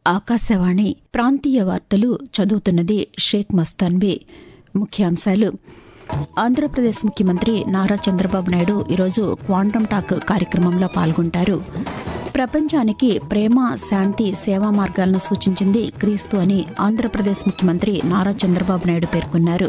ఆకాశవాణి ప్రాంతీయ వార్తలు చదువుతున్నది షేక్ మస్తాన్బీ ముఖ్యాంశాలు ఆంధ్రప్రదేశ్ ముఖ్యమంత్రి నారా చంద్రబాబు నాయుడు ఈరోజు క్వాంటమ్ టాక్ కార్యక్రమంలో పాల్గొంటారు ప్రపంచానికి ప్రేమ శాంతి సేవా మార్గాలను సూచించింది క్రీస్తు అని ఆంధ్రప్రదేశ్ ముఖ్యమంత్రి నారా చంద్రబాబు నాయుడు పేర్కొన్నారు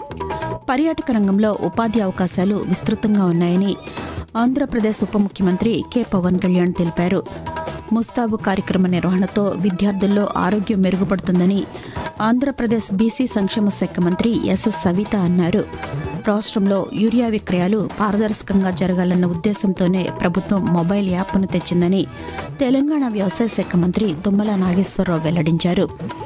పర్యాటక రంగంలో ఉపాధి అవకాశాలు విస్తృతంగా ఉన్నాయని ఆంధ్రప్రదేశ్ ఉప ముఖ్యమంత్రి కె పవన్ కళ్యాణ్ తెలిపారు ముస్తాబు కార్యక్రమ నిర్వహణతో విద్యార్థుల్లో ఆరోగ్యం మెరుగుపడుతుందని ఆంధ్రప్రదేశ్ బీసీ సంక్షేమ శాఖ మంత్రి ఎస్ఎస్ సవిత అన్నారు రాష్ట్రంలో యూరియా విక్రయాలు పారదర్శకంగా జరగాలన్న ఉద్దేశంతోనే ప్రభుత్వం మొబైల్ యాప్ను తెచ్చిందని తెలంగాణ వ్యవసాయ శాఖ మంత్రి తుమ్మల నాగేశ్వరరావు వెల్లడించారు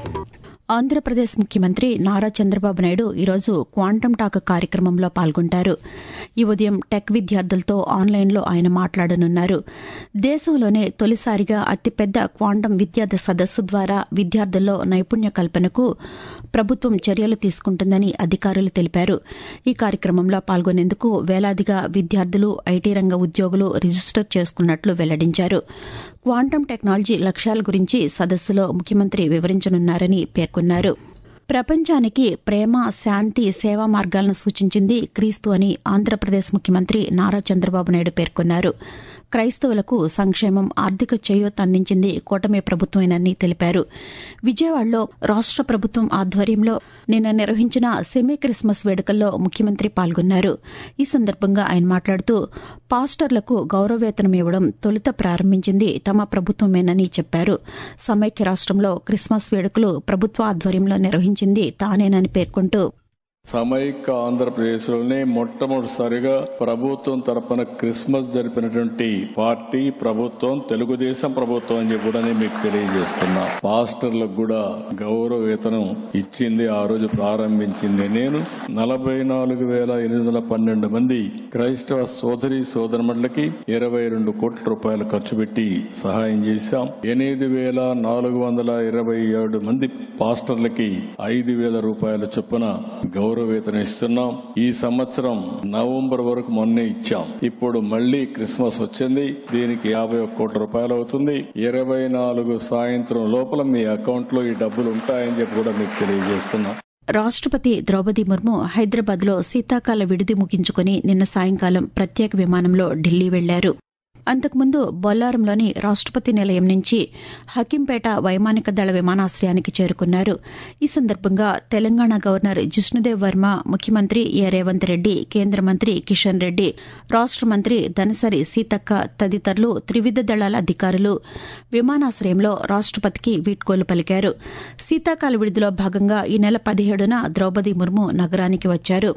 ఆంధ్రప్రదేశ్ ముఖ్యమంత్రి నారా చంద్రబాబు నాయుడు ఈరోజు క్వాంటమ్ టాక్ కార్యక్రమంలో పాల్గొంటారు ఈ ఉదయం టెక్ విద్యార్థులతో ఆన్లైన్లో ఆయన మాట్లాడనున్నారు దేశంలోనే తొలిసారిగా అతిపెద్ద క్వాంటమ్ విద్యార్థి సదస్సు ద్వారా విద్యార్థుల్లో నైపుణ్య కల్పనకు ప్రభుత్వం చర్యలు తీసుకుంటుందని అధికారులు తెలిపారు ఈ కార్యక్రమంలో పాల్గొనేందుకు వేలాదిగా విద్యార్థులు ఐటీ రంగ ఉద్యోగులు రిజిస్టర్ చేసుకున్నట్లు వెల్లడించారు క్వాంటమ్ టెక్నాలజీ లక్ష్యాల గురించి సదస్సులో ముఖ్యమంత్రి వివరించనున్నారని పేర్కొన్నారు ప్రపంచానికి ప్రేమ శాంతి సేవా మార్గాలను సూచించింది క్రీస్తు అని ఆంధ్రప్రదేశ్ ముఖ్యమంత్రి నారా చంద్రబాబు నాయుడు పేర్కొన్నారు క్రైస్తవులకు సంక్షేమం ఆర్థిక చేయూత అందించింది కూటమి ప్రభుత్వమేనని తెలిపారు విజయవాడలో రాష్ట ప్రభుత్వం ఆధ్వర్యంలో నిన్న నిర్వహించిన సెమీ క్రిస్మస్ వేడుకల్లో ముఖ్యమంత్రి పాల్గొన్నారు ఈ సందర్భంగా ఆయన మాట్లాడుతూ పాస్టర్లకు గౌరవవేతనం ఇవ్వడం తొలుత ప్రారంభించింది తమ ప్రభుత్వమేనని చెప్పారు సమైక్య రాష్ట్రంలో క్రిస్మస్ వేడుకలు ప్రభుత్వ ఆధ్వర్యంలో నిర్వహించింది తానేనని పేర్కొంటూ సమైక్య ఆంధ్రప్రదేశ్లోనే మొట్టమొదటిసారిగా ప్రభుత్వం తరపున క్రిస్మస్ జరిపినటువంటి పార్టీ ప్రభుత్వం తెలుగుదేశం ప్రభుత్వం అని చెప్పి కూడా నేను మీకు తెలియజేస్తున్నా పాస్టర్లకు కూడా గౌరవ వేతనం ఇచ్చింది ఆ రోజు ప్రారంభించింది నేను నలభై నాలుగు వేల ఎనిమిది వందల పన్నెండు మంది క్రైస్తవ సోదరి సోదరుమణులకి ఇరవై రెండు కోట్ల రూపాయలు ఖర్చు పెట్టి సహాయం చేశాం ఎనిమిది వేల నాలుగు వందల ఇరవై ఏడు మంది పాస్టర్లకి ఐదు వేల రూపాయల చొప్పున గౌరవ వేతనం ఇస్తున్నాం ఈ సంవత్సరం నవంబర్ వరకు మొన్నే ఇచ్చాం ఇప్పుడు మళ్లీ క్రిస్మస్ వచ్చింది దీనికి యాభై ఒక్క కోట్ల రూపాయలు అవుతుంది ఇరవై నాలుగు సాయంత్రం లోపల మీ అకౌంట్ లో ఈ డబ్బులు ఉంటాయని చెప్పి కూడా మీకు తెలియజేస్తున్నా రాష్టపతి ద్రౌపది ముర్ము హైదరాబాద్లో శీతాకాల విడిది ముగించుకుని నిన్న సాయంకాలం ప్రత్యేక విమానంలో ఢిల్లీ వెళ్లారు అంతకుముందు బొల్లారంలోని రాష్టపతి నిలయం నుంచి హకింపేట వైమానిక దళ విమానాశ్రయానికి చేరుకున్నారు ఈ సందర్భంగా తెలంగాణ గవర్నర్ జిష్ణుదేవ్ వర్మ ముఖ్యమంత్రి ఏ రేవంత్ రెడ్డి కేంద్ర మంత్రి కిషన్ రెడ్డి రాష్ట మంత్రి ధనసరి సీతక్క తదితరులు త్రివిధ దళాల అధికారులు విమానాశ్రయంలో రాష్టపతికి వీడ్కోలు పలికారు శీతాకాల విడిదిలో భాగంగా ఈ నెల పదిహేడున ద్రౌపది ముర్ము నగరానికి వచ్చారు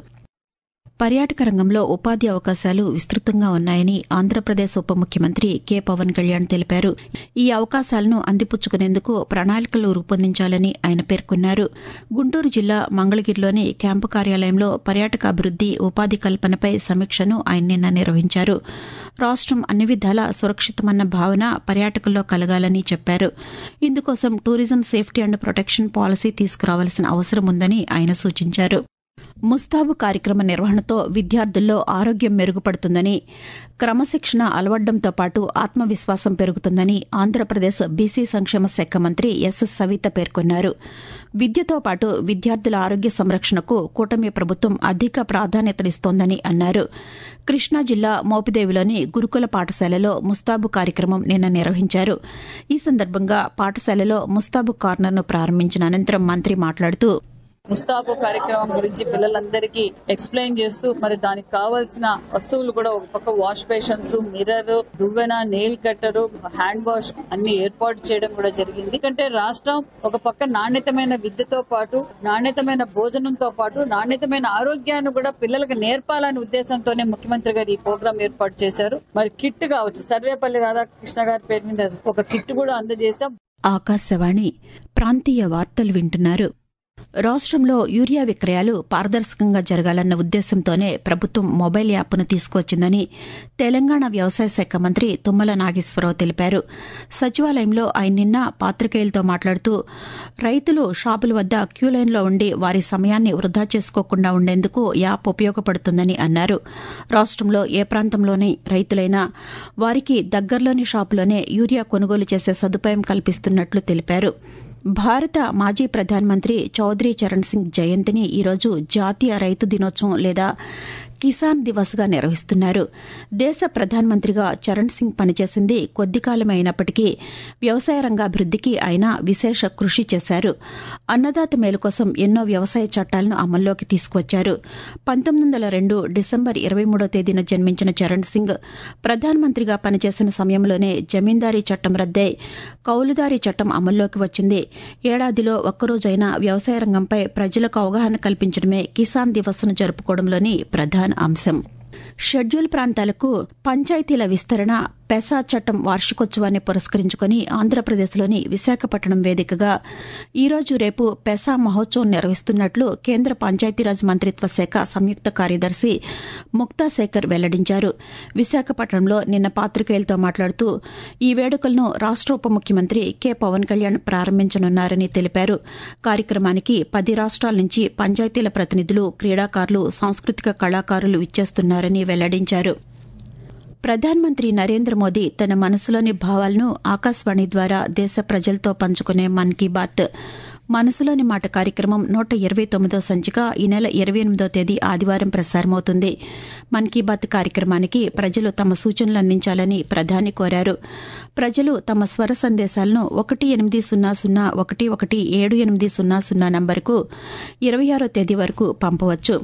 పర్యాటక రంగంలో ఉపాధి అవకాశాలు విస్తృతంగా ఉన్నాయని ఆంధ్రప్రదేశ్ ఉప ముఖ్యమంత్రి కె పవన్ కళ్యాణ్ తెలిపారు ఈ అవకాశాలను అందిపుచ్చుకునేందుకు ప్రణాళికలు రూపొందించాలని ఆయన పేర్కొన్నారు గుంటూరు జిల్లా మంగళగిరిలోని క్యాంపు కార్యాలయంలో పర్యాటక అభివృద్ది ఉపాధి కల్పనపై సమీక్షను ఆయన నిన్న నిర్వహించారు రాష్టం అన్ని విధాలా సురక్షితమన్న భావన పర్యాటకుల్లో కలగాలని చెప్పారు ఇందుకోసం tourism safety and protection policy తీసుకురావాల్సిన అవసరం ఉందని ఆయన సూచించారు ముస్తాబు కార్యక్రమ నిర్వహణతో విద్యార్థుల్లో ఆరోగ్యం మెరుగుపడుతుందని క్రమశిక్షణ అలవడ్డంతో పాటు ఆత్మవిశ్వాసం పెరుగుతుందని ఆంధ్రప్రదేశ్ బీసీ సంక్షేమ శాఖ మంత్రి ఎస్ఎస్ సవిత పేర్కొన్నారు విద్యతో పాటు విద్యార్థుల ఆరోగ్య సంరక్షణకు కూటమి ప్రభుత్వం అధిక ప్రాధాన్యతనిస్తోందని అన్నారు కృష్ణా జిల్లా మోపిదేవిలోని గురుకుల పాఠశాలలో ముస్తాబు కార్యక్రమం నిన్న నిర్వహించారు ఈ సందర్భంగా పాఠశాలలో ముస్తాబు కార్నర్ను ప్రారంభించిన అనంతరం మంత్రి మాట్లాడుతూ ముస్తాబు కార్యక్రమం గురించి పిల్లలందరికీ ఎక్స్ప్లెయిన్ చేస్తూ మరి దానికి కావాల్సిన వస్తువులు కూడా ఒక పక్క వాష్ బేషన్స్ మిర్రర్ దువ్వెన నెయిల్ కట్టరు హ్యాండ్ వాష్ అన్ని ఏర్పాటు చేయడం కూడా జరిగింది ఎందుకంటే రాష్ట్రం ఒక పక్క నాణ్యతమైన విద్యతో పాటు నాణ్యతమైన భోజనంతో పాటు నాణ్యతమైన ఆరోగ్యాన్ని కూడా పిల్లలకు నేర్పాలనే ఉద్దేశంతోనే ముఖ్యమంత్రి గారు ఈ ప్రోగ్రాం ఏర్పాటు చేశారు మరి కిట్ కావచ్చు సర్వేపల్లి రాధాకృష్ణ గారి పేరు మీద ఒక కిట్ కూడా అందజేశాం ఆకాశవాణి ప్రాంతీయ వార్తలు వింటున్నారు రాష్ట్రంలో యూరియా విక్రయాలు పారదర్శకంగా జరగాలన్న ఉద్దేశంతోనే ప్రభుత్వం మొబైల్ యాప్ను తీసుకువచ్చిందని తెలంగాణ వ్యవసాయ శాఖ మంత్రి తుమ్మల నాగేశ్వరరావు తెలిపారు సచివాలయంలో ఆయన నిన్న పాతికేయులతో మాట్లాడుతూ రైతులు షాపుల వద్ద క్యూలైన్లో ఉండి వారి సమయాన్ని వృధా చేసుకోకుండా ఉండేందుకు యాప్ ఉపయోగపడుతుందని అన్నారు రాష్ట్రంలో ఏ ప్రాంతంలోని రైతులైనా వారికి దగ్గరలోని షాపులోనే యూరియా కొనుగోలు చేసే సదుపాయం కల్పిస్తున్నట్లు తెలిపారు భారత మాజీ ప్రధానమంత్రి చౌదరి చరణ్ సింగ్ జయంతిని ఈరోజు జాతీయ రైతు దినోత్సవం లేదా కిసాన్ దివస్గా నిర్వహిస్తున్నారు దేశ ప్రధానమంత్రిగా చరణ్ సింగ్ పనిచేసింది కొద్ది కాలమే అయినప్పటికీ వ్యవసాయ రంగాభివృద్దికి ఆయన విశేష కృషి చేశారు అన్నదాత మేలు కోసం ఎన్నో వ్యవసాయ చట్టాలను అమల్లోకి తీసుకువచ్చారు పంతొమ్మిది వందల రెండు డిసెంబర్ ఇరవై మూడో తేదీన జన్మించిన చరణ్ సింగ్ ప్రధానమంత్రిగా పనిచేసిన సమయంలోనే జమీందారీ చట్టం రద్దై కౌలుదారీ చట్టం అమల్లోకి వచ్చింది ఏడాదిలో ఒక్కరోజైనా వ్యవసాయ రంగంపై ప్రజలకు అవగాహన కల్పించడమే కిసాన్ దివస్ను జరుపుకోవడంలోని ప్రధాన అంశం షెడ్యూల్ ప్రాంతాలకు పంచాయతీల విస్తరణ పెసా చట్టం వార్షికోత్సవాన్ని పురస్కరించుకుని ఆంధ్రప్రదేశ్లోని విశాఖపట్నం వేదికగా ఈరోజు రేపు పెసా మహోత్సవం నిర్వహిస్తున్నట్లు కేంద్ర పంచాయతీరాజ్ మంత్రిత్వ శాఖ సంయుక్త కార్యదర్శి ముక్తా శేఖర్ వెల్లడించారు విశాఖపట్నంలో నిన్న పాతికేయులతో మాట్లాడుతూ ఈ వేడుకలను రాష్ట ఉప ముఖ్యమంత్రి కె పవన్ కళ్యాణ్ ప్రారంభించనున్నారని తెలిపారు కార్యక్రమానికి పది రాష్ట్రాల నుంచి పంచాయతీల ప్రతినిధులు క్రీడాకారులు సాంస్కృతిక కళాకారులు ఇచ్చేస్తున్నారని వెల్లడించారు ప్రధానమంత్రి నరేంద్ర మోదీ తన మనసులోని భావాలను ఆకాశవాణి ద్వారా దేశ ప్రజలతో పంచుకునే మన్ కీ బాత్ మనసులోని మాట కార్యక్రమం నూట ఇరవై తొమ్మిదో సంచిక ఈ నెల ఇరవై ఎనిమిదో తేదీ ఆదివారం ప్రసారమవుతుంది మన్ కీ బాత్ కార్యక్రమానికి ప్రజలు తమ సూచనలు అందించాలని ప్రధాని కోరారు ప్రజలు తమ స్వర సందేశాలను ఒకటి ఎనిమిది సున్నా సున్నా ఒకటి ఒకటి ఏడు ఎనిమిది సున్నా సున్నా నంబరుకు ఇరవై ఆరో తేదీ వరకు పంపవచ్చు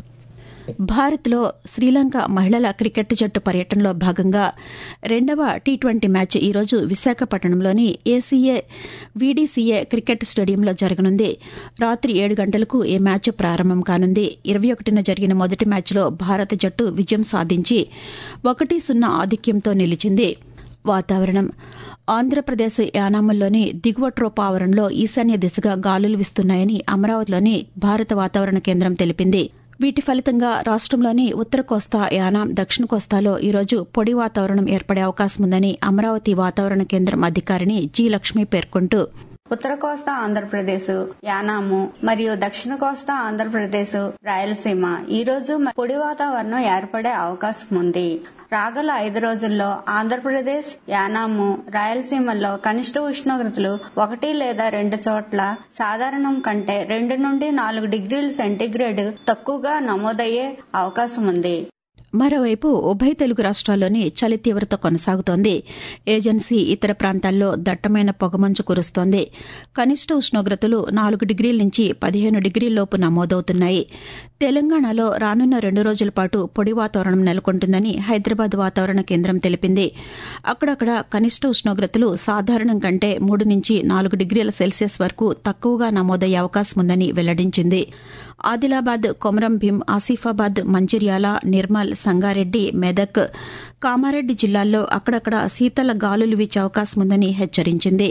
భారత్లో శ్రీలంక మహిళల క్రికెట్ జట్టు పర్యటనలో భాగంగా రెండవ టీ ట్వంటీ మ్యాచ్ ఈరోజు విశాఖపట్నంలోని ఏసీఏ వీడీసీఏ క్రికెట్ స్టేడియంలో జరగనుంది రాత్రి ఏడు గంటలకు ఈ మ్యాచ్ ప్రారంభం కానుంది ఇరవై ఒకటిన జరిగిన మొదటి మ్యాచ్లో భారత జట్టు విజయం సాధించి ఒకటి సున్నా ఆధిక్యంతో నిలిచింది వాతావరణం ఆంధ్రప్రదేశ్ యానాముల్లోని దిగువ ట్రోప్ ఆవరణలో ఈశాన్య దిశగా గాలులు వీస్తున్నాయని అమరావతిలోని భారత వాతావరణ కేంద్రం తెలిపింది వీటి ఫలితంగా రాష్ట్రంలోని ఉత్తర కోస్తా యానాం దక్షిణ కోస్తాలో ఈరోజు పొడి వాతావరణం ఏర్పడే అవకాశం ఉందని అమరావతి వాతావరణ కేంద్రం అధికారిని జి లక్ష్మి పేర్కొంటూ ఉత్తర కోస్తా ఆంధ్రప్రదేశ్ యానాము మరియు దక్షిణ కోస్తా ఆంధ్రప్రదేశ్ రాయలసీమ ఈ రోజు పొడి వాతావరణం ఏర్పడే అవకాశం ఉంది రాగల ఐదు రోజుల్లో ఆంధ్రప్రదేశ్ యానాము రాయలసీమల్లో కనిష్ట ఉష్ణోగ్రతలు ఒకటి లేదా రెండు చోట్ల సాధారణం కంటే రెండు నుండి నాలుగు డిగ్రీల సెంటీగ్రేడ్ తక్కువగా నమోదయ్యే అవకాశం ఉంది మరోవైపు ఉభయ తెలుగు రాష్ట్రాల్లోని చలి తీవ్రత కొనసాగుతోంది ఏజెన్సీ ఇతర ప్రాంతాల్లో దట్టమైన పొగమంచు కురుస్తోంది కనిష్ట ఉష్ణోగ్రతలు నాలుగు డిగ్రీల నుంచి పదిహేను డిగ్రీల్లోపు నమోదవుతున్నాయి తెలంగాణలో రానున్న రెండు రోజుల పాటు పొడి వాతావరణం నెలకొంటుందని హైదరాబాద్ వాతావరణ కేంద్రం తెలిపింది అక్కడక్కడ కనిష్ట ఉష్ణోగ్రతలు సాధారణం కంటే మూడు నుంచి నాలుగు డిగ్రీల సెల్సియస్ వరకు తక్కువగా నమోదయ్యే అవకాశం ఉందని వెల్లడించింది ఆదిలాబాద్ కొమరం భీం ఆసిఫాబాద్ మంచిర్యాల నిర్మల్ సంగారెడ్డి మెదక్ కామారెడ్డి జిల్లాల్లో అక్కడక్కడ శీతల గాలులు వీచే అవకాశం ఉందని హెచ్చరించింది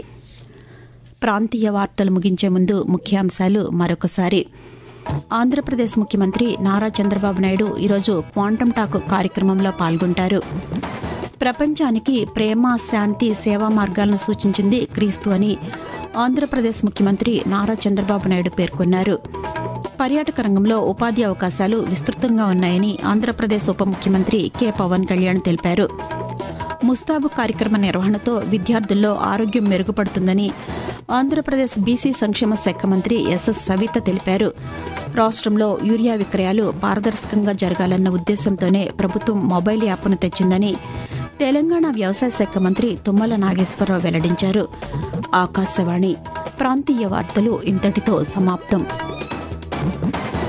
ప్రాంతీయ వార్తలు ముగించే ముందు ముఖ్యాంశాలు మరొకసారి ఆంధ్రప్రదేశ్ ముఖ్యమంత్రి నారా చంద్రబాబు నాయుడు ఈరోజు క్వాంటమ్ టాక్ కార్యక్రమంలో పాల్గొంటారు ప్రపంచానికి ప్రేమ శాంతి సేవా మార్గాలను సూచించింది క్రీస్తు అని ఆంధ్రప్రదేశ్ ముఖ్యమంత్రి నారా చంద్రబాబు నాయుడు పేర్కొన్నారు పర్యాటక రంగంలో ఉపాధి అవకాశాలు విస్తృతంగా ఉన్నాయని ఆంధ్రప్రదేశ్ ఉప ముఖ్యమంత్రి కె పవన్ కళ్యాణ్ తెలిపారు ముస్తాబు కార్యక్రమ నిర్వహణతో విద్యార్థుల్లో ఆరోగ్యం మెరుగుపడుతుందని ఆంధ్రప్రదేశ్ బీసీ సంక్షేమ శాఖ మంత్రి ఎస్ఎస్ సవిత తెలిపారు రాష్ట్రంలో యూరియా విక్రయాలు పారదర్శకంగా జరగాలన్న ఉద్దేశంతోనే ప్రభుత్వం మొబైల్ యాప్ను తెచ్చిందని తెలంగాణ వ్యవసాయ శాఖ మంత్రి తుమ్మల నాగేశ్వరరావు వెల్లడించారు ఆకాశవాణి ప్రాంతీయ వార్తలు ఇంతటితో సమాప్తం